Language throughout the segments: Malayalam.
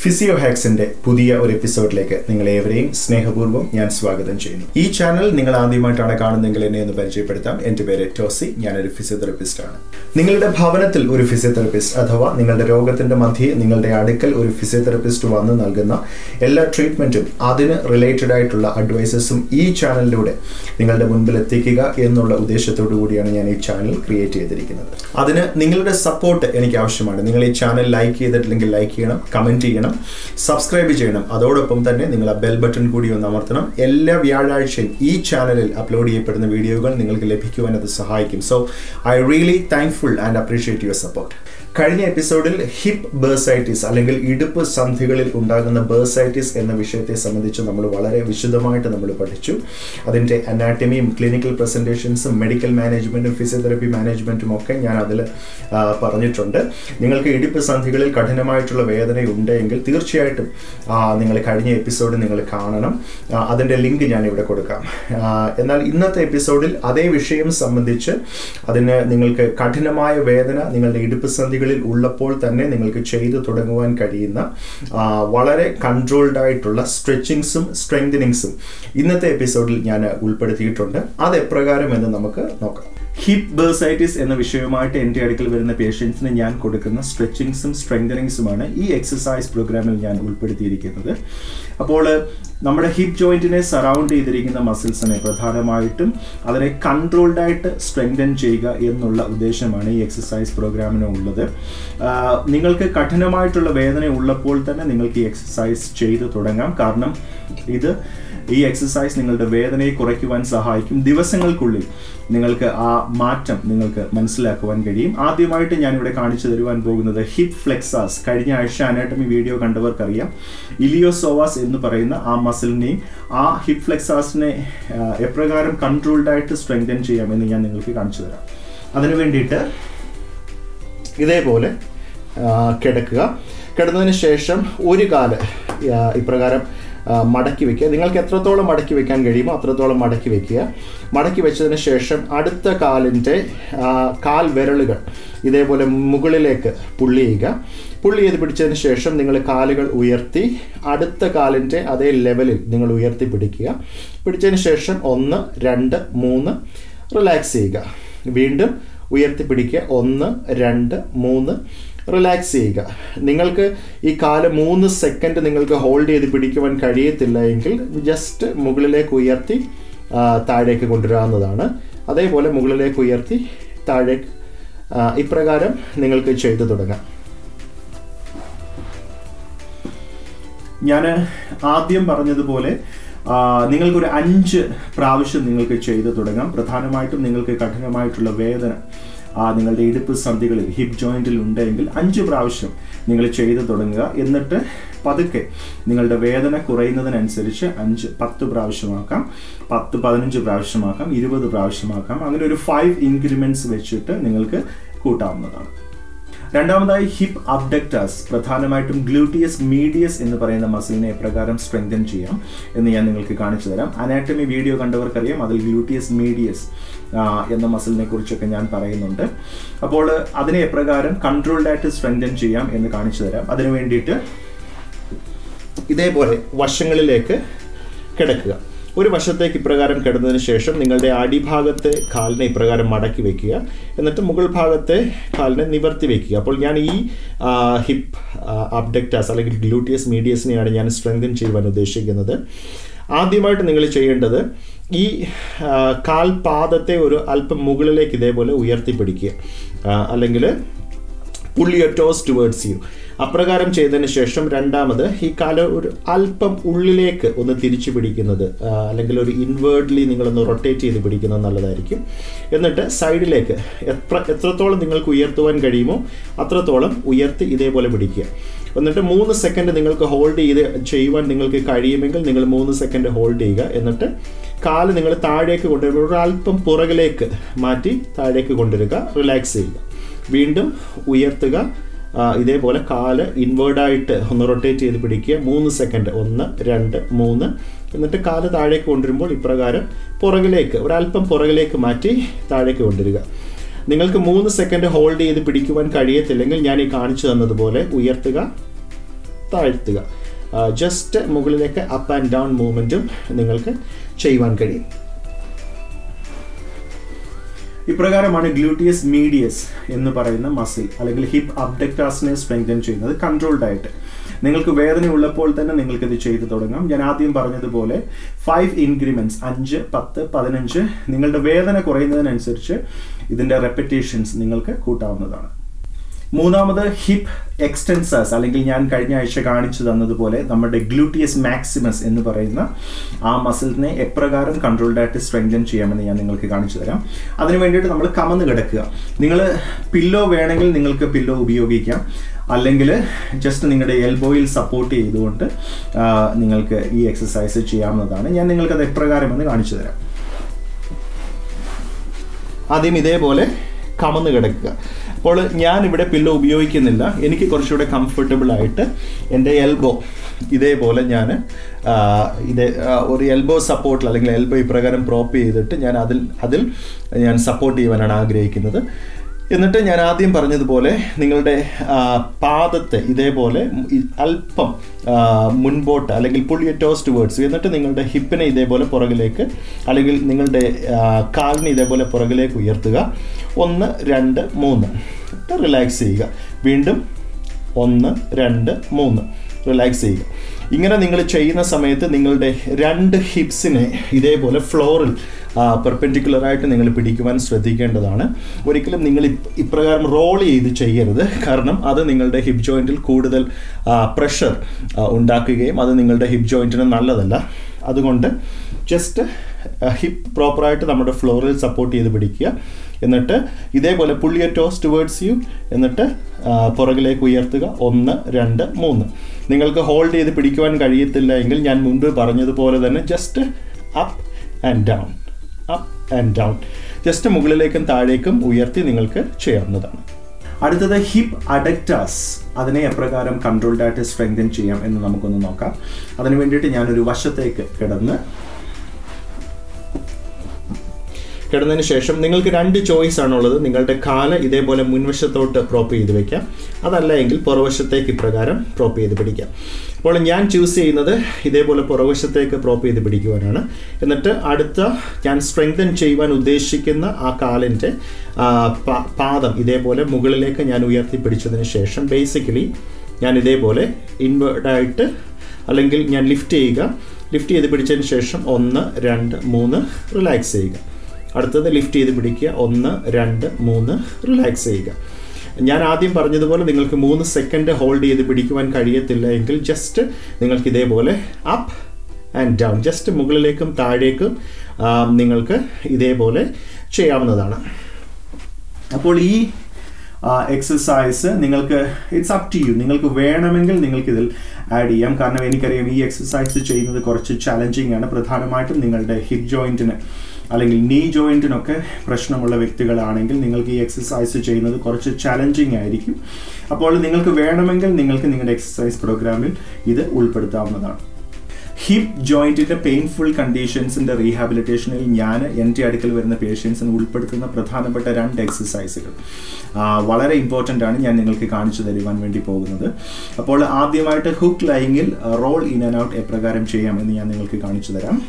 ഫിസിയോ ഹാക്സിന്റെ പുതിയ ഒരു എപ്പിസോഡിലേക്ക് നിങ്ങളേവരെയും സ്നേഹപൂർവ്വം ഞാൻ സ്വാഗതം ചെയ്യുന്നു ഈ ചാനൽ നിങ്ങൾ ആദ്യമായിട്ടാണ് കാണുന്നതെങ്കിൽ എന്നെ ഒന്ന് പരിചയപ്പെടുത്താം എൻ്റെ പേര് ടോസി ഞാനൊരു ഫിസിയോതെറപ്പിസ്റ്റ് ആണ് നിങ്ങളുടെ ഭവനത്തിൽ ഒരു ഫിസിയോതെറപ്പിസ്റ്റ് അഥവാ നിങ്ങളുടെ രോഗത്തിന്റെ മധ്യേ നിങ്ങളുടെ അടുക്കൽ ഒരു ഫിസിയോതെറപ്പിസ്റ്റ് വന്ന് നൽകുന്ന എല്ലാ ട്രീറ്റ്മെന്റും അതിന് റിലേറ്റഡ് ആയിട്ടുള്ള അഡ്വൈസസും ഈ ചാനലിലൂടെ നിങ്ങളുടെ മുൻപിൽ എത്തിക്കുക എന്നുള്ള ഉദ്ദേശത്തോടു കൂടിയാണ് ഞാൻ ഈ ചാനൽ ക്രിയേറ്റ് ചെയ്തിരിക്കുന്നത് അതിന് നിങ്ങളുടെ സപ്പോർട്ട് എനിക്ക് ആവശ്യമാണ് നിങ്ങൾ ഈ ചാനൽ ലൈക്ക് ചെയ്തിട്ടില്ലെങ്കിൽ ലൈക്ക് ചെയ്യണം കമന്റ് ചെയ്യണം സബ്സ്ക്രൈബ് ചെയ്യണം അതോടൊപ്പം തന്നെ നിങ്ങൾ ആ ബെൽ ബട്ടൺ കൂടി ഒന്ന് അമർത്തണം എല്ലാ വ്യാഴാഴ്ചയും ഈ ചാനലിൽ അപ്ലോഡ് ചെയ്യപ്പെടുന്ന വീഡിയോകൾ നിങ്ങൾക്ക് ലഭിക്കുവാൻ അത് സഹായിക്കും so I really thankful and appreciate your support കഴിഞ്ഞ എപ്പിസോഡിൽ ഹിപ്പ് ബേഴ്സൈറ്റിസ് അല്ലെങ്കിൽ ഇടുപ്പ് സന്ധികളിൽ ഉണ്ടാകുന്ന ബേഴ്സൈറ്റിസ് എന്ന വിഷയത്തെ സംബന്ധിച്ച് നമ്മൾ വളരെ വിശദമായിട്ട് നമ്മൾ പഠിച്ചു അതിൻ്റെ അനാറ്റമിയും ക്ലിനിക്കൽ പ്രസൻറ്റേഷൻസും മെഡിക്കൽ മാനേജ്മെൻറ്റും ഫിസിയോതെറപ്പി മാനേജ്മെൻറ്റും ഒക്കെ ഞാൻ അതിൽ പറഞ്ഞിട്ടുണ്ട് നിങ്ങൾക്ക് ഇടുപ്പ് സന്ധികളിൽ കഠിനമായിട്ടുള്ള വേദന ഉണ്ടെങ്കിൽ തീർച്ചയായിട്ടും നിങ്ങൾ കഴിഞ്ഞ എപ്പിസോഡ് നിങ്ങൾ കാണണം അതിൻ്റെ ലിങ്ക് ഞാൻ ഇവിടെ കൊടുക്കാം എന്നാൽ ഇന്നത്തെ എപ്പിസോഡിൽ അതേ വിഷയം സംബന്ധിച്ച് അതിന് നിങ്ങൾക്ക് കഠിനമായ വേദന നിങ്ങളുടെ ഇടുപ്പ് സന്ധികളിൽ ഉള്ളപ്പോൾ തന്നെ നിങ്ങൾക്ക് ചെയ്തു തുടങ്ങുവാൻ കഴിയുന്ന വളരെ കൺട്രോൾഡ് ആയിട്ടുള്ള സ്ട്രെച്ചിങ്സും സ്ട്രെങ്തനിങ്സും ഇന്നത്തെ എപ്പിസോഡിൽ ഞാൻ ഉൾപ്പെടുത്തിയിട്ടുണ്ട് അത് എപ്രകാരം എന്ന് നമുക്ക് നോക്കാം ഹിപ്പ് ബേഴ്സൈറ്റിസ് എന്ന വിഷയവുമായിട്ട് എൻ്റെ അടുക്കൽ വരുന്ന പേഷ്യൻസിന് ഞാൻ കൊടുക്കുന്ന സ്ട്രെച്ചിങ്സും സ്ട്രെങ്തനിങ്സുമാണ് ഈ എക്സസൈസ് പ്രോഗ്രാമിൽ ഞാൻ ഉൾപ്പെടുത്തിയിരിക്കുന്നത് അപ്പോൾ നമ്മുടെ ഹിപ്പ് ജോയിന്റിനെ സറൗണ്ട് ചെയ്തിരിക്കുന്ന മസിൽസിനെ പ്രധാനമായിട്ടും അതിനെ കൺട്രോൾഡ് ആയിട്ട് സ്ട്രെങ്തൻ ചെയ്യുക എന്നുള്ള ഉദ്ദേശമാണ് ഈ എക്സസൈസ് പ്രോഗ്രാമിന് ഉള്ളത് നിങ്ങൾക്ക് കഠിനമായിട്ടുള്ള വേദന ഉള്ളപ്പോൾ തന്നെ നിങ്ങൾക്ക് ഈ എക്സസൈസ് ചെയ്ത് തുടങ്ങാം കാരണം ഇത് ഈ എക്സസൈസ് നിങ്ങളുടെ വേദനയെ കുറയ്ക്കുവാൻ സഹായിക്കും ദിവസങ്ങൾക്കുള്ളിൽ നിങ്ങൾക്ക് ആ മാറ്റം നിങ്ങൾക്ക് മനസ്സിലാക്കുവാൻ കഴിയും ആദ്യമായിട്ട് ഞാൻ ഇവിടെ കാണിച്ചു തരുവാൻ പോകുന്നത് ഹിപ്പ് ഫ്ലെക്സാസ് കഴിഞ്ഞ ആഴ്ച അനാട്ടമി വീഡിയോ കണ്ടവർക്കറിയാം ഇലിയോസോവാസ് എന്ന് പറയുന്ന ആ മസിലിനെയും ആ ഹിപ്പ് ഫ്ലെക്സാസിനെ എപ്രകാരം കൺട്രോൾഡ് ആയിട്ട് സ്ട്രെങ്തൻ ചെയ്യാം എന്ന് ഞാൻ നിങ്ങൾക്ക് കാണിച്ചു തരാം അതിനു വേണ്ടിയിട്ട് ഇതേപോലെ കിടക്കുക കിടന്നതിന് ശേഷം ഒരു കാല് ഇപ്രകാരം മടക്കി വെക്കുക നിങ്ങൾക്ക് എത്രത്തോളം മടക്കി വെക്കാൻ കഴിയുമോ അത്രത്തോളം മടക്കി വെക്കുക മടക്കി വെച്ചതിന് ശേഷം അടുത്ത കാലിൻ്റെ കാൽ വിരലുകൾ ഇതേപോലെ മുകളിലേക്ക് പുള്ളി ചെയ്യുക പുള്ളി ചെയ്ത് പിടിച്ചതിന് ശേഷം നിങ്ങൾ കാലുകൾ ഉയർത്തി അടുത്ത കാലിൻ്റെ അതേ ലെവലിൽ നിങ്ങൾ ഉയർത്തി പിടിക്കുക പിടിച്ചതിന് ശേഷം ഒന്ന് രണ്ട് മൂന്ന് റിലാക്സ് ചെയ്യുക വീണ്ടും ഉയർത്തി പിടിക്കുക ഒന്ന് രണ്ട് മൂന്ന് റിലാക്സ് ചെയ്യുക നിങ്ങൾക്ക് ഈ കാല് മൂന്ന് സെക്കൻഡ് നിങ്ങൾക്ക് ഹോൾഡ് ചെയ്ത് പിടിക്കുവാൻ കഴിയത്തില്ല എങ്കിൽ ജസ്റ്റ് മുകളിലേക്ക് ഉയർത്തി താഴേക്ക് കൊണ്ടുവരാവുന്നതാണ് അതേപോലെ മുകളിലേക്ക് ഉയർത്തി താഴേക്ക് ഇപ്രകാരം നിങ്ങൾക്ക് ചെയ്തു തുടങ്ങാം ഞാൻ ആദ്യം പറഞ്ഞതുപോലെ നിങ്ങൾക്കൊരു അഞ്ച് പ്രാവശ്യം നിങ്ങൾക്ക് ചെയ്തു തുടങ്ങാം പ്രധാനമായിട്ടും നിങ്ങൾക്ക് കഠിനമായിട്ടുള്ള വേദന ആ നിങ്ങളുടെ ഇടുപ്പ് സന്ധികളിൽ ഹിപ്പ് ജോയിന്റിൽ ഉണ്ടെങ്കിൽ അഞ്ച് പ്രാവശ്യം നിങ്ങൾ ചെയ്തു തുടങ്ങുക എന്നിട്ട് പതുക്കെ നിങ്ങളുടെ വേദന കുറയുന്നതിനനുസരിച്ച് അഞ്ച് പത്ത് പ്രാവശ്യമാക്കാം പത്ത് പതിനഞ്ച് പ്രാവശ്യമാക്കാം ഇരുപത് പ്രാവശ്യമാക്കാം അങ്ങനെ ഒരു ഫൈവ് ഇൻക്രിമെന്റ്സ് വെച്ചിട്ട് നിങ്ങൾക്ക് കൂട്ടാവുന്നതാണ് രണ്ടാമതായി ഹിപ്പ് അബ്ഡക്ടസ് പ്രധാനമായിട്ടും ഗ്ലൂട്ടിയസ് മീഡിയസ് എന്ന് പറയുന്ന മസിലിനെ എപ്രകാരം സ്ട്രെങ്തൻ ചെയ്യാം എന്ന് ഞാൻ നിങ്ങൾക്ക് കാണിച്ചു തരാം അനാറ്റമി വീഡിയോ കണ്ടവർക്കറിയാം അതിൽ ഗ്ലൂട്ടിയസ് മീഡിയസ് എന്ന മസിലിനെ കുറിച്ചൊക്കെ ഞാൻ പറയുന്നുണ്ട് അപ്പോൾ അതിനെ എപ്രകാരം കൺട്രോൾഡ് ആയിട്ട് സ്ട്രെങ്തൻ ചെയ്യാം എന്ന് കാണിച്ചു തരാം അതിനു വേണ്ടിയിട്ട് ഇതേപോലെ വശങ്ങളിലേക്ക് കിടക്കുക ഒരു വശത്തേക്ക് ഇപ്രകാരം കിടന്നതിന് ശേഷം നിങ്ങളുടെ അടിഭാഗത്തെ കാലിനെ ഇപ്രകാരം മടക്കി വെക്കുക എന്നിട്ട് മുകൾ ഭാഗത്തെ കാലിനെ നിവർത്തി വെക്കുക അപ്പോൾ ഞാൻ ഈ ഹിപ്പ് അബ്ഡക്റ്റാസ് അല്ലെങ്കിൽ ഗ്ലൂട്ടിയസ് മീഡിയസിനെയാണ് ഞാൻ സ്ട്രെങ്തൻ ചെയ്യുവാൻ ഉദ്ദേശിക്കുന്നത് ആദ്യമായിട്ട് നിങ്ങൾ ചെയ്യേണ്ടത് ഈ കാൽപാദത്തെ ഒരു അല്പം മുകളിലേക്ക് ഇതേപോലെ ഉയർത്തിപ്പിടിക്കുക അല്ലെങ്കിൽ പുള്ളി യുവർ ടോസ് ടുവേർഡ്സ് യു അപ്രകാരം ചെയ്തതിന് ശേഷം രണ്ടാമത് ഈ കാല് ഒരു അല്പം ഉള്ളിലേക്ക് ഒന്ന് തിരിച്ചു പിടിക്കുന്നത് അല്ലെങ്കിൽ ഒരു ഇൻവേർഡ്ലി നിങ്ങളൊന്ന് റൊട്ടേറ്റ് ചെയ്ത് പിടിക്കുന്നത് നല്ലതായിരിക്കും എന്നിട്ട് സൈഡിലേക്ക് എത്ര എത്രത്തോളം നിങ്ങൾക്ക് ഉയർത്തുവാൻ കഴിയുമോ അത്രത്തോളം ഉയർത്തി ഇതേപോലെ പിടിക്കുക എന്നിട്ട് മൂന്ന് സെക്കൻഡ് നിങ്ങൾക്ക് ഹോൾഡ് ചെയ്ത് ചെയ്യുവാൻ നിങ്ങൾക്ക് കഴിയുമെങ്കിൽ നിങ്ങൾ മൂന്ന് സെക്കൻഡ് ഹോൾഡ് ചെയ്യുക എന്നിട്ട് കാല് നിങ്ങൾ താഴേക്ക് കൊണ്ടുവരുമ്പോൾ ഒരു അല്പം പുറകിലേക്ക് മാറ്റി താഴേക്ക് കൊണ്ടുവരിക റിലാക്സ് ചെയ്യുക വീണ്ടും ഉയർത്തുക ഇതേപോലെ കാല് ഇൻവേർഡായിട്ട് ഒന്ന് റൊട്ടേറ്റ് ചെയ്ത് പിടിക്കുക മൂന്ന് സെക്കൻഡ് ഒന്ന് രണ്ട് മൂന്ന് എന്നിട്ട് കാല് താഴേക്ക് കൊണ്ടുവരുമ്പോൾ ഇപ്രകാരം പുറകിലേക്ക് ഒരല്പം പുറകിലേക്ക് മാറ്റി താഴേക്ക് കൊണ്ടുവരിക നിങ്ങൾക്ക് മൂന്ന് സെക്കൻഡ് ഹോൾഡ് ചെയ്ത് പിടിക്കുവാൻ കഴിയത്തില്ലെങ്കിൽ ഞാൻ ഈ കാണിച്ചു തന്നതുപോലെ ഉയർത്തുക താഴ്ത്തുക ജസ്റ്റ് മുകളിലേക്ക് അപ്പ് ആൻഡ് ഡൗൺ മൂവ്മെൻറ്റും നിങ്ങൾക്ക് ചെയ്യുവാൻ കഴിയും ഇപ്രകാരമാണ് ഗ്ലൂട്ടിയസ് മീഡിയസ് എന്ന് പറയുന്ന മസിൽ അല്ലെങ്കിൽ ഹിപ്പ് അബ്ഡക്ടാസിനെ സ്ട്രെങ്തൻ ചെയ്യുന്നത് കൺട്രോൾഡ് ആയിട്ട് നിങ്ങൾക്ക് വേദന ഉള്ളപ്പോൾ തന്നെ നിങ്ങൾക്ക് ഇത് ചെയ്തു തുടങ്ങാം ഞാൻ ആദ്യം പറഞ്ഞതുപോലെ ഫൈവ് ഇൻക്രിമെന്റ്സ് അഞ്ച് പത്ത് പതിനഞ്ച് നിങ്ങളുടെ വേദന കുറയുന്നതിനനുസരിച്ച് ഇതിൻ്റെ റെപ്പറ്റേഷൻസ് നിങ്ങൾക്ക് കൂട്ടാവുന്നതാണ് മൂന്നാമത് ഹിപ്പ് എക്സ്റ്റൻസേഴ്സ് അല്ലെങ്കിൽ ഞാൻ കഴിഞ്ഞ ആഴ്ച കാണിച്ചു തന്നതുപോലെ നമ്മുടെ ഗ്ലൂട്ടിയസ് മാക്സിമസ് എന്ന് പറയുന്ന ആ മസിലിനെ എപ്രകാരം കൺട്രോൾഡ് ആയിട്ട് സ്ട്രെങ്തൻ ചെയ്യാമെന്ന് ഞാൻ നിങ്ങൾക്ക് കാണിച്ചു തരാം അതിന് വേണ്ടിയിട്ട് നമ്മൾ കമന്ന് കിടക്കുക നിങ്ങൾ പില്ലോ വേണമെങ്കിൽ നിങ്ങൾക്ക് പില്ലോ ഉപയോഗിക്കാം അല്ലെങ്കിൽ ജസ്റ്റ് നിങ്ങളുടെ എൽബോയിൽ സപ്പോർട്ട് ചെയ്തുകൊണ്ട് നിങ്ങൾക്ക് ഈ എക്സസൈസ് ചെയ്യാവുന്നതാണ് ഞാൻ നിങ്ങൾക്കത് എപ്രകാരമെന്ന് കാണിച്ചു തരാം ആദ്യം ഇതേപോലെ കമന്ന് കിടക്കുക അപ്പോൾ ഞാൻ ഇവിടെ പില്ലോ ഉപയോഗിക്കുന്നില്ല എനിക്ക് കുറച്ചുകൂടെ കംഫർട്ടബിൾ ആയിട്ട് എൻ്റെ എൽബോ ഇതേപോലെ ഞാൻ ഇതേ ഒരു എൽബോ സപ്പോർട്ടിൽ അല്ലെങ്കിൽ എൽബോ ഇപ്രകാരം പ്രോപ്പ് ചെയ്തിട്ട് ഞാൻ അതിൽ അതിൽ ഞാൻ സപ്പോർട്ട് ചെയ്യുവാനാണ് ആഗ്രഹിക്കുന്നത് എന്നിട്ട് ഞാൻ ആദ്യം പറഞ്ഞതുപോലെ നിങ്ങളുടെ പാദത്തെ ഇതേപോലെ അല്പം മുൻപോട്ട് അല്ലെങ്കിൽ പുള്ളിയ ടോസ്റ്റ് വേർഡ്സ് എന്നിട്ട് നിങ്ങളുടെ ഹിപ്പിനെ ഇതേപോലെ പുറകിലേക്ക് അല്ലെങ്കിൽ നിങ്ങളുടെ കാലിനെ ഇതേപോലെ പുറകിലേക്ക് ഉയർത്തുക ഒന്ന് രണ്ട് മൂന്ന് റിലാക്സ് ചെയ്യുക വീണ്ടും ഒന്ന് രണ്ട് മൂന്ന് റിലാക്സ് ചെയ്യുക ഇങ്ങനെ നിങ്ങൾ ചെയ്യുന്ന സമയത്ത് നിങ്ങളുടെ രണ്ട് ഹിപ്സിനെ ഇതേപോലെ ഫ്ലോറിൽ പെർപെൻഡിക്കുലറായിട്ട് നിങ്ങൾ പിടിക്കുവാൻ ശ്രദ്ധിക്കേണ്ടതാണ് ഒരിക്കലും നിങ്ങൾ ഇപ്രകാരം റോൾ ചെയ്ത് ചെയ്യരുത് കാരണം അത് നിങ്ങളുടെ ഹിപ്പ് ജോയിൻറ്റിൽ കൂടുതൽ പ്രഷർ ഉണ്ടാക്കുകയും അത് നിങ്ങളുടെ ഹിപ്പ് ജോയിൻറ്റിന് നല്ലതല്ല അതുകൊണ്ട് ജസ്റ്റ് ഹിപ്പ് പ്രോപ്പറായിട്ട് നമ്മുടെ ഫ്ലോറിൽ സപ്പോർട്ട് ചെയ്ത് പിടിക്കുക എന്നിട്ട് ഇതേപോലെ പുള്ളിയ ടോസ് ടുവേർഡ്സ് യു എന്നിട്ട് പുറകിലേക്ക് ഉയർത്തുക ഒന്ന് രണ്ട് മൂന്ന് നിങ്ങൾക്ക് ഹോൾഡ് ചെയ്ത് പിടിക്കുവാൻ കഴിയത്തില്ല എങ്കിൽ ഞാൻ മുൻപ് പറഞ്ഞതുപോലെ തന്നെ just up and down up and down just മുകളിലേക്കും താഴേക്കും ഉയർത്തി നിങ്ങൾക്ക് ചെയ്യാവുന്നതാണ് അടുത്തത് ഹിപ്പ് അഡക്റ്റാസ് അതിനെ എപ്രകാരം കൺട്രോൾഡ് ആയിട്ട് സ്ട്രെങ്തൻ ചെയ്യാം എന്ന് നമുക്കൊന്ന് നോക്കാം അതിന് വേണ്ടിയിട്ട് ഞാനൊരു വശത്തേക്ക് കിടന്ന് കിടന്നതിന് ശേഷം നിങ്ങൾക്ക് രണ്ട് ചോയ്സ് ആണുള്ളത് നിങ്ങളുടെ കാല് ഇതേപോലെ മുൻവശത്തോട്ട് പ്രോപ്പ് ചെയ്ത് വെക്കാം അതല്ല എങ്കിൽ പുറവശത്തേക്ക് ഇപ്രകാരം പ്രോപ്പ് ചെയ്ത് പിടിക്കാം അപ്പോൾ ഞാൻ ചൂസ് ചെയ്യുന്നത് ഇതേപോലെ പുറവശത്തേക്ക് പ്രോപ്പ് ചെയ്ത് പിടിക്കുവാനാണ് എന്നിട്ട് അടുത്ത ഞാൻ സ്ട്രെങ്തൻ ചെയ്യുവാൻ ഉദ്ദേശിക്കുന്ന ആ കാലിൻ്റെ പാദം ഇതേപോലെ മുകളിലേക്ക് ഞാൻ ഉയർത്തി പിടിച്ചതിന് ശേഷം ബേസിക്കലി ഞാൻ ഇതേപോലെ ഇൻവേർട്ടായിട്ട് അല്ലെങ്കിൽ ഞാൻ ലിഫ്റ്റ് ചെയ്യുക ലിഫ്റ്റ് ചെയ്ത് പിടിച്ചതിന് ശേഷം ഒന്ന് രണ്ട് മൂന്ന് റിലാക്സ് ചെയ്യുക അടുത്തത് ലിഫ്റ്റ് ചെയ്ത് പിടിക്കുക ഒന്ന് രണ്ട് മൂന്ന് റിലാക്സ് ചെയ്യുക ഞാൻ ആദ്യം പറഞ്ഞതുപോലെ നിങ്ങൾക്ക് മൂന്ന് സെക്കൻഡ് ഹോൾഡ് ചെയ്ത് പിടിക്കുവാൻ കഴിയത്തില്ല എങ്കിൽ ജസ്റ്റ് നിങ്ങൾക്ക് ഇതേപോലെ അപ്പ് ആൻഡ് ഡൗൺ ജസ്റ്റ് മുകളിലേക്കും താഴേക്കും നിങ്ങൾക്ക് ഇതേപോലെ ചെയ്യാവുന്നതാണ് അപ്പോൾ ഈ എക്സസൈസ് നിങ്ങൾക്ക് ഇറ്റ്സ് അപ് ടു യു നിങ്ങൾക്ക് വേണമെങ്കിൽ നിങ്ങൾക്ക് ഇതിൽ ആഡ് ചെയ്യാം കാരണം എനിക്കറിയാം ഈ എക്സസൈസ് ചെയ്യുന്നത് കുറച്ച് ചാലഞ്ചിങ് ആണ് പ്രധാനമായിട്ടും നിങ്ങളുടെ ഹിപ്പ് ജോയിൻറ്റിന് അല്ലെങ്കിൽ നീ ജോയിൻറ്റിനൊക്കെ പ്രശ്നമുള്ള വ്യക്തികളാണെങ്കിൽ നിങ്ങൾക്ക് ഈ എക്സസൈസ് ചെയ്യുന്നത് കുറച്ച് ചാലഞ്ചിങ് ആയിരിക്കും അപ്പോൾ നിങ്ങൾക്ക് വേണമെങ്കിൽ നിങ്ങൾക്ക് നിങ്ങളുടെ എക്സസൈസ് പ്രോഗ്രാമിൽ ഇത് ഉൾപ്പെടുത്താവുന്നതാണ് ഹിപ്പ് ജോയിൻറ്റിൻ്റെ പെയിൻഫുൾ കണ്ടീഷൻസിൻ്റെ റീഹാബിലിറ്റേഷനിൽ ഞാൻ എൻ്റെ അടുക്കൽ വരുന്ന പേഷ്യൻസിന് ഉൾപ്പെടുത്തുന്ന പ്രധാനപ്പെട്ട രണ്ട് എക്സസൈസുകൾ വളരെ ഇമ്പോർട്ടൻ്റ് ആണ് ഞാൻ നിങ്ങൾക്ക് കാണിച്ചു തരുവാൻ വേണ്ടി പോകുന്നത് അപ്പോൾ ആദ്യമായിട്ട് ഹുക്ക് ലൈങ്ങിൽ റോൾ ഇൻ ആൻഡ് ഔട്ട് എപ്രകാരം ചെയ്യാമെന്ന് ഞാൻ നിങ്ങൾക്ക് കാണിച്ചു തരാം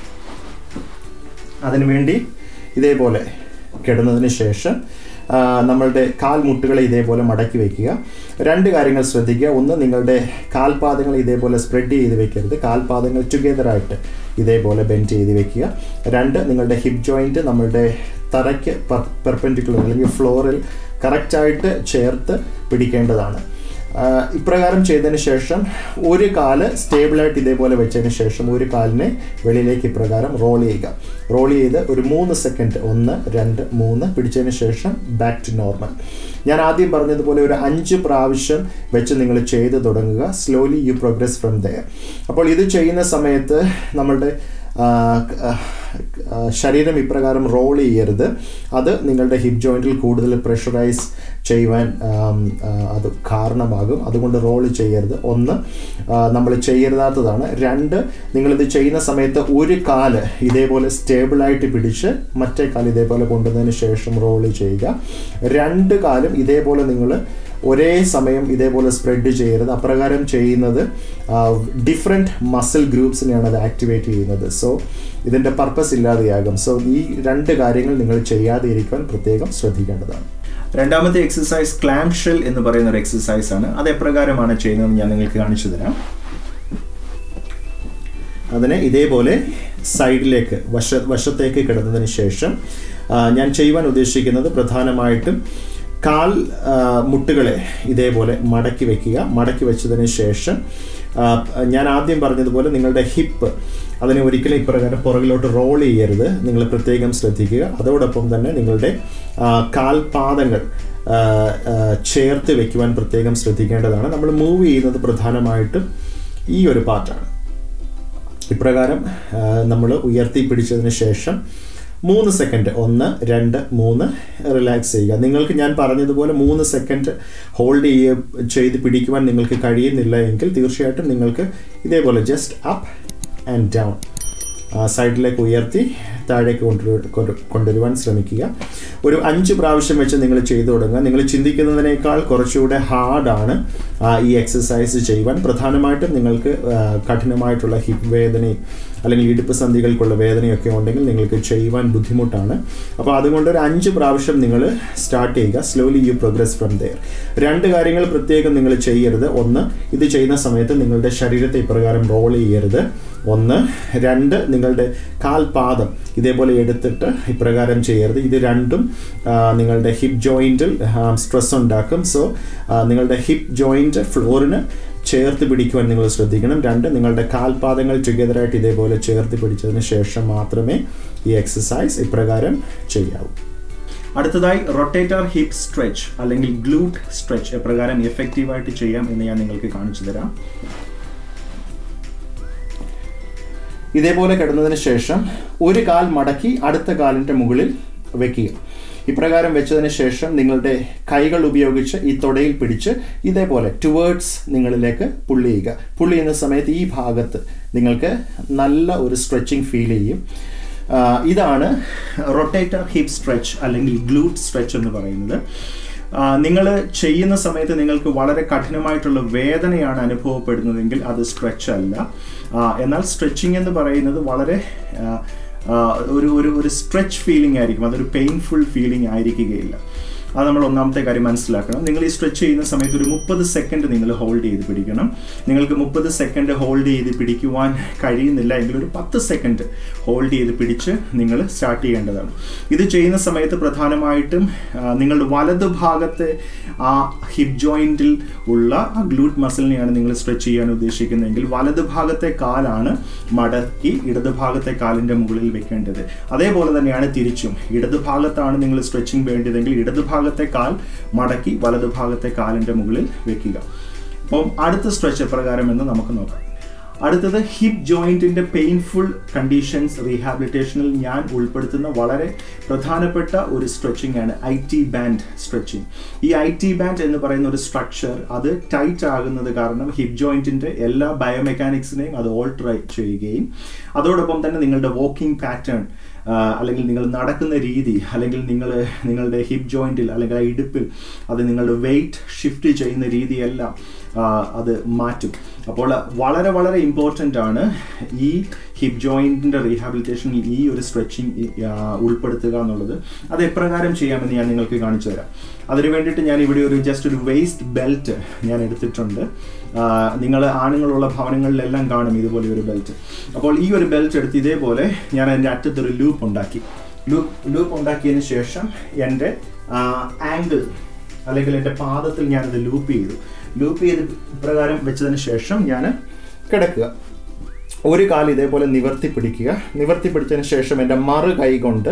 അതിനുവേണ്ടി ഇതേപോലെ കിടന്നതിന് ശേഷം നമ്മളുടെ കാൽമുട്ടുകളെ ഇതേപോലെ മടക്കി വയ്ക്കുക രണ്ട് കാര്യങ്ങൾ ശ്രദ്ധിക്കുക ഒന്ന് നിങ്ങളുടെ കാൽപാദങ്ങൾ ഇതേപോലെ സ്പ്രെഡ് ചെയ്ത് വെക്കരുത് കാൽപാദങ്ങൾ ടുഗെദറായിട്ട് ഇതേപോലെ ബെൻഡ് ചെയ്ത് വെക്കുക രണ്ട് നിങ്ങളുടെ ഹിപ്പ് ജോയിൻറ്റ് നമ്മളുടെ തറയ്ക്ക് പെർപെൻഡിക്കുലർ അല്ലെങ്കിൽ ഫ്ലോറിൽ കറക്റ്റായിട്ട് ചേർത്ത് പിടിക്കേണ്ടതാണ് ഇപ്രകാരം ചെയ്തതിന് ശേഷം ഒരു കാല് സ്റ്റേബിളായിട്ട് ഇതേപോലെ വെച്ചതിന് ശേഷം ഒരു കാലിനെ വെളിയിലേക്ക് ഇപ്രകാരം റോൾ ചെയ്യുക റോൾ ചെയ്ത് ഒരു മൂന്ന് സെക്കൻഡ് ഒന്ന് രണ്ട് മൂന്ന് പിടിച്ചതിന് ശേഷം ബാക്ക് ടു നോർമൽ ഞാൻ ആദ്യം പറഞ്ഞതുപോലെ ഒരു അഞ്ച് പ്രാവശ്യം വെച്ച് നിങ്ങൾ ചെയ്ത് തുടങ്ങുക slowly you progress from there അപ്പോൾ ഇത് ചെയ്യുന്ന സമയത്ത് നമ്മളുടെ ശരീരം ഇപ്രകാരം റോൾ ചെയ്യരുത് അത് നിങ്ങളുടെ ഹിപ്പ് ജോയിൻറ്റിൽ കൂടുതൽ പ്രഷറൈസ് ചെയ്യുവാൻ അത് കാരണമാകും അതുകൊണ്ട് റോൾ ചെയ്യരുത് ഒന്ന് നമ്മൾ ചെയ്യരുതാത്തതാണ് രണ്ട് നിങ്ങളിത് ചെയ്യുന്ന സമയത്ത് ഒരു കാല് ഇതേപോലെ സ്റ്റേബിളായിട്ട് പിടിച്ച് മറ്റേ കാല് ഇതേപോലെ കൊണ്ടുവന്നതിന് ശേഷം റോൾ ചെയ്യുക രണ്ട് കാലും ഇതേപോലെ നിങ്ങൾ ഒരേ സമയം ഇതേപോലെ സ്പ്രെഡ് ചെയ്യരുത് അപ്രകാരം ചെയ്യുന്നത് ഡിഫറെൻറ്റ് മസിൽ ഗ്രൂപ്പ്സിനെയാണ് അത് ആക്ടിവേറ്റ് ചെയ്യുന്നത് സോ ഇതിൻ്റെ പർപ്പസ് ഇല്ലാതെയാകും സോ ഈ രണ്ട് കാര്യങ്ങൾ നിങ്ങൾ ചെയ്യാതെ ഇരിക്കാൻ പ്രത്യേകം ശ്രദ്ധിക്കേണ്ടതാണ് രണ്ടാമത്തെ എക്സസൈസ് ക്ലാം ഷെൽ എന്ന് പറയുന്ന ഒരു എക്സസൈസ് ആണ് അത് എപ്രകാരമാണ് ചെയ്യുന്നത് ഞാൻ നിങ്ങൾക്ക് കാണിച്ചു തരാം അതിനെ ഇതേപോലെ സൈഡിലേക്ക് വശ വശത്തേക്ക് കിടന്നതിന് ശേഷം ഞാൻ ചെയ്യുവാൻ ഉദ്ദേശിക്കുന്നത് പ്രധാനമായിട്ടും കാൽ മുട്ടുകളെ ഇതേപോലെ മടക്കി വെക്കുക മടക്കി വെച്ചതിന് ശേഷം ഞാൻ ആദ്യം പറഞ്ഞതുപോലെ നിങ്ങളുടെ ഹിപ്പ് അതിനെ ഒരിക്കലും ഇപ്രകാരം പുറകിലോട്ട് റോൾ ചെയ്യരുത് നിങ്ങൾ പ്രത്യേകം ശ്രദ്ധിക്കുക അതോടൊപ്പം തന്നെ നിങ്ങളുടെ കാൽപാദങ്ങൾ ചേർത്ത് വെക്കുവാൻ പ്രത്യേകം ശ്രദ്ധിക്കേണ്ടതാണ് നമ്മൾ മൂവ് ചെയ്യുന്നത് പ്രധാനമായിട്ടും ഈ ഒരു പാർട്ടാണ് ഇപ്രകാരം നമ്മൾ ഉയർത്തി പിടിച്ചതിന് ശേഷം മൂന്ന് സെക്കൻഡ് ഒന്ന് രണ്ട് മൂന്ന് റിലാക്സ് ചെയ്യുക നിങ്ങൾക്ക് ഞാൻ പറഞ്ഞതുപോലെ മൂന്ന് സെക്കൻഡ് ഹോൾഡ് ചെയ്യ ചെയ്ത് പിടിക്കുവാൻ നിങ്ങൾക്ക് കഴിയുന്നില്ല എങ്കിൽ തീർച്ചയായിട്ടും നിങ്ങൾക്ക് ഇതേപോലെ ജസ്റ്റ് അപ്പ് ആൻഡ് ഡൗൺ സൈഡിലേക്ക് ഉയർത്തി താഴേക്ക് കൊണ്ടുവരു കൊണ്ടുവരുവാൻ ശ്രമിക്കുക ഒരു അഞ്ച് പ്രാവശ്യം വെച്ച് നിങ്ങൾ ചെയ്തു തുടങ്ങുക നിങ്ങൾ ചിന്തിക്കുന്നതിനേക്കാൾ കുറച്ചുകൂടെ ഹാർഡാണ് ഈ എക്സസൈസ് ചെയ്യുവാൻ പ്രധാനമായിട്ടും നിങ്ങൾക്ക് കഠിനമായിട്ടുള്ള ഹിപ്പ് വേദനയും അല്ലെങ്കിൽ ഇടുപ്പ് സന്ധികൾക്കുള്ള വേദനയൊക്കെ ഉണ്ടെങ്കിൽ നിങ്ങൾക്ക് ചെയ്യുവാൻ ബുദ്ധിമുട്ടാണ് അപ്പോൾ അതുകൊണ്ട് ഒരു അഞ്ച് പ്രാവശ്യം നിങ്ങൾ സ്റ്റാർട്ട് ചെയ്യുക slowly you progress from there രണ്ട് കാര്യങ്ങൾ പ്രത്യേകം നിങ്ങൾ ചെയ്യരുത് ഒന്ന് ഇത് ചെയ്യുന്ന സമയത്ത് നിങ്ങളുടെ ശരീരത്തെ ഇപ്രകാരം റോൾ ചെയ്യരുത് ഒന്ന് രണ്ട് നിങ്ങളുടെ കാൽപാദം ഇതേപോലെ എടുത്തിട്ട് ഇപ്രകാരം ചെയ്യരുത് ഇത് രണ്ടും നിങ്ങളുടെ ഹിപ്പ് ജോയിൻറ്റിൽ സ്ട്രെസ് ഉണ്ടാക്കും സോ നിങ്ങളുടെ ഹിപ്പ് ജോയിൻറ്റ് ഫ്ലോറിന് ചേർത്ത് പിടിക്കുവാൻ നിങ്ങൾ ശ്രദ്ധിക്കണം രണ്ട് നിങ്ങളുടെ കാൽപാദങ്ങൾ ടുഗദറായിട്ട് ഇതേപോലെ ചേർത്ത് പിടിച്ചതിന് ശേഷം മാത്രമേ ഈ എക്സസൈസ് ഇപ്രകാരം ചെയ്യാവൂ അടുത്തതായി റൊട്ടേറ്റർ ഹിപ്പ് സ്ട്രെച്ച് അല്ലെങ്കിൽ ഗ്ലൂട്ട് സ്ട്രെച്ച് എപ്രകാരം എഫക്റ്റീവായിട്ട് ചെയ്യാം എന്ന് ഞാൻ നിങ്ങൾക്ക് കാണിച്ചു തരാം ഇതേപോലെ കിടന്നതിന് ശേഷം ഒരു കാൽ മടക്കി അടുത്ത കാലിൻ്റെ മുകളിൽ വെക്കുക ഇപ്രകാരം വെച്ചതിന് ശേഷം നിങ്ങളുടെ കൈകൾ ഉപയോഗിച്ച് ഈ തൊടയിൽ പിടിച്ച് ഇതേപോലെ ടുവേർഡ്സ് നിങ്ങളിലേക്ക് പുള്ളി ചെയ്യുക പുള്ളി ചെയ്യുന്ന സമയത്ത് ഈ ഭാഗത്ത് നിങ്ങൾക്ക് നല്ല ഒരു സ്ട്രെച്ചിങ് ഫീൽ ചെയ്യും ഇതാണ് റൊട്ടേറ്റർ ഹിപ്പ് സ്ട്രെച്ച് അല്ലെങ്കിൽ ഗ്ലൂട്ട് സ്ട്രെച്ച് എന്ന് പറയുന്നത് നിങ്ങൾ ചെയ്യുന്ന സമയത്ത് നിങ്ങൾക്ക് വളരെ കഠിനമായിട്ടുള്ള വേദനയാണ് അനുഭവപ്പെടുന്നതെങ്കിൽ അത് സ്ട്രെച്ച് അല്ല എന്നാൽ സ്ട്രെച്ചിങ് എന്ന് പറയുന്നത് വളരെ ഒരു ഒരു ഒരു സ്ട്രെച്ച് ഫീലിംഗ് ആയിരിക്കും അതൊരു പെയിൻഫുൾ ഫീലിംഗ് ആയിരിക്കുകയില്ല അത് നമ്മൾ ഒന്നാമത്തെ കാര്യം മനസ്സിലാക്കണം നിങ്ങൾ ഈ സ്ട്രെച്ച് ചെയ്യുന്ന സമയത്ത് ഒരു മുപ്പത് സെക്കൻഡ് നിങ്ങൾ ഹോൾഡ് ചെയ്ത് പിടിക്കണം നിങ്ങൾക്ക് മുപ്പത് സെക്കൻഡ് ഹോൾഡ് ചെയ്ത് പിടിക്കുവാൻ കഴിയുന്നില്ല എങ്കിൽ ഒരു പത്ത് സെക്കൻഡ് ഹോൾഡ് ചെയ്ത് പിടിച്ച് നിങ്ങൾ സ്റ്റാർട്ട് ചെയ്യേണ്ടതാണ് ഇത് ചെയ്യുന്ന സമയത്ത് പ്രധാനമായിട്ടും നിങ്ങളുടെ വലത് ഭാഗത്തെ ആ ഹിപ്പ് ജോയിൻറ്റിൽ ഉള്ള ആ ഗ്ലൂട്ട് മസിലിനെയാണ് നിങ്ങൾ സ്ട്രെച്ച് ചെയ്യാൻ ഉദ്ദേശിക്കുന്നതെങ്കിൽ വലത് ഭാഗത്തെ കാലാണ് മടക്കി ഇടത് ഭാഗത്തെ കാലിൻ്റെ മുകളിൽ വെക്കേണ്ടത് അതേപോലെ തന്നെയാണ് തിരിച്ചും ഇടത് ഭാഗത്താണ് നിങ്ങൾ സ്ട്രെച്ചിങ് വേണ്ടതെങ്കിൽ ഇടത് ഭാഗത്തെ കാൽ മടക്കി വലതു ഭാഗത്തെ കാലിൻ്റെ മുകളിൽ വെക്കുക അപ്പം അടുത്ത സ്ട്രെച്ച് പ്രകാരം എന്ന് നമുക്ക് നോക്കാം അടുത്തത് ഹിപ്പ് ജോയിൻറ്റിൻ്റെ പെയിൻഫുൾ കണ്ടീഷൻസ് റീഹാബിലിറ്റേഷനിൽ ഞാൻ ഉൾപ്പെടുത്തുന്ന വളരെ പ്രധാനപ്പെട്ട ഒരു സ്ട്രെച്ചിങ് ആണ് ഐ ടി ബാൻഡ് സ്ട്രെച്ചിങ് ഈ ഐ ടി ബാൻഡ് എന്ന് പറയുന്ന ഒരു സ്ട്രക്ചർ അത് ടൈറ്റ് ആകുന്നത് കാരണം ഹിപ്പ് ജോയിൻറ്റിൻ്റെ എല്ലാ ബയോമെക്കാനിക്സിനെയും അത് ഓൾട്ടർ ചെയ്യുകയും അതോടൊപ്പം തന്നെ നിങ്ങളുടെ വാക്കിംഗ് പാറ്റേൺ അല്ലെങ്കിൽ നിങ്ങൾ നടക്കുന്ന രീതി അല്ലെങ്കിൽ നിങ്ങൾ നിങ്ങളുടെ ഹിപ്പ് ജോയിൻറ്റിൽ അല്ലെങ്കിൽ ആ ഇടുപ്പിൽ അത് നിങ്ങളുടെ വെയിറ്റ് ഷിഫ്റ്റ് ചെയ്യുന്ന രീതിയെല്ലാം അത് മാറ്റും അപ്പോൾ വളരെ വളരെ ഇമ്പോർട്ടൻ്റ് ആണ് ഈ ഹിപ്പ് ജോയിൻറ്റിൻ്റെ റീഹാബിലിറ്റേഷനിൽ ഈ ഒരു സ്ട്രെച്ചിങ് ഉൾപ്പെടുത്തുക എന്നുള്ളത് അത് എപ്രകാരം ചെയ്യാമെന്ന് ഞാൻ നിങ്ങൾക്ക് കാണിച്ചു തരാം അതിനു വേണ്ടിയിട്ട് ഞാൻ ഇവിടെ ഒരു ജസ്റ്റ് ഒരു വേസ്റ്റ് ബെൽറ്റ് ഞാൻ എടുത്തിട്ടുണ്ട് നിങ്ങൾ ആണുങ്ങളുള്ള ഭവനങ്ങളിലെല്ലാം കാണും ഇതുപോലെ ഒരു ബെൽറ്റ് അപ്പോൾ ഈ ഒരു ബെൽറ്റ് എടുത്ത് ഇതേപോലെ ഞാൻ എൻ്റെ അറ്റത്തൊരു ലൂപ്പ് ഉണ്ടാക്കി ലൂപ്പ് ലൂപ്പ് ഉണ്ടാക്കിയതിന് ശേഷം എൻ്റെ ആംഗിൾ അല്ലെങ്കിൽ എൻ്റെ പാദത്തിൽ ഞാനത് ലൂപ്പ് ചെയ്തു ലൂപ്പ് ചെയ്ത് പ്രകാരം വെച്ചതിന് ശേഷം ഞാൻ കിടക്കുക ഒരു കാൽ ഇതേപോലെ നിവർത്തി പിടിക്കുക നിവർത്തി പിടിച്ചതിന് ശേഷം എൻ്റെ മറു കൈ കൊണ്ട്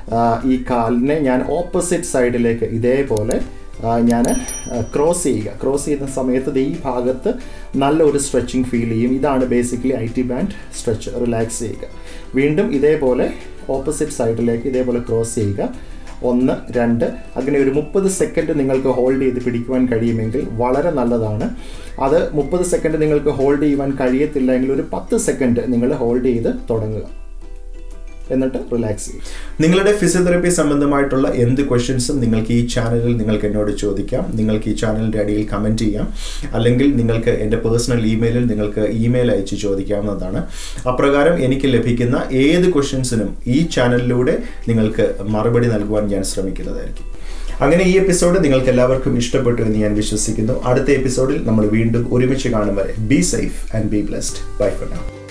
ഈ കാലിനെ ഞാൻ ഓപ്പോസിറ്റ് സൈഡിലേക്ക് ഇതേപോലെ ഞാൻ ക്രോസ് ചെയ്യുക ക്രോസ് ചെയ്യുന്ന സമയത്ത് ഈ ഭാഗത്ത് നല്ല ഒരു സ്ട്രെച്ചിങ് ഫീൽ ചെയ്യും ഇതാണ് basically I T band stretch relax ചെയ്യുക വീണ്ടും ഇതേപോലെ ഓപ്പോസിറ്റ് സൈഡിലേക്ക് ഇതേപോലെ ക്രോസ് ചെയ്യുക ഒന്ന് രണ്ട് അങ്ങനെ ഒരു മുപ്പത് സെക്കൻഡ് നിങ്ങൾക്ക് ഹോൾഡ് ചെയ്ത് പിടിക്കുവാൻ കഴിയുമെങ്കിൽ വളരെ നല്ലതാണ് അത് മുപ്പത് സെക്കൻഡ് നിങ്ങൾക്ക് ഹോൾഡ് ചെയ്യുവാൻ കഴിയത്തില്ല എങ്കിൽ ഒരു പത്ത് സെക്കൻഡ് നിങ്ങൾ ഹോൾഡ് ചെയ്ത് തുടങ്ങുക എന്നിട്ട് റിലാക്സ് ചെയ്യും നിങ്ങളുടെ ഫിസിയോതെറപ്പി സംബന്ധമായിട്ടുള്ള എന്ത് ക്വസ്റ്റ്യൻസും നിങ്ങൾക്ക് ഈ ചാനലിൽ നിങ്ങൾക്ക് എന്നോട് ചോദിക്കാം നിങ്ങൾക്ക് ഈ ചാനലിൻ്റെ അടിയിൽ കമൻറ്റ് ചെയ്യാം അല്ലെങ്കിൽ നിങ്ങൾക്ക് എൻ്റെ പേഴ്സണൽ ഇമെയിലിൽ നിങ്ങൾക്ക് ഇമെയിൽ അയച്ച് ചോദിക്കാവുന്നതാണ് അപ്രകാരം എനിക്ക് ലഭിക്കുന്ന ഏത് ക്വസ്റ്റ്യൻസിനും ഈ ചാനലിലൂടെ നിങ്ങൾക്ക് മറുപടി നൽകുവാൻ ഞാൻ ശ്രമിക്കുന്നതായിരിക്കും അങ്ങനെ ഈ എപ്പിസോഡ് നിങ്ങൾക്ക് എല്ലാവർക്കും ഇഷ്ടപ്പെട്ടു എന്ന് ഞാൻ വിശ്വസിക്കുന്നു അടുത്ത എപ്പിസോഡിൽ നമ്മൾ വീണ്ടും ഒരുമിച്ച് കാണും വരെ be safe and be blessed bye for now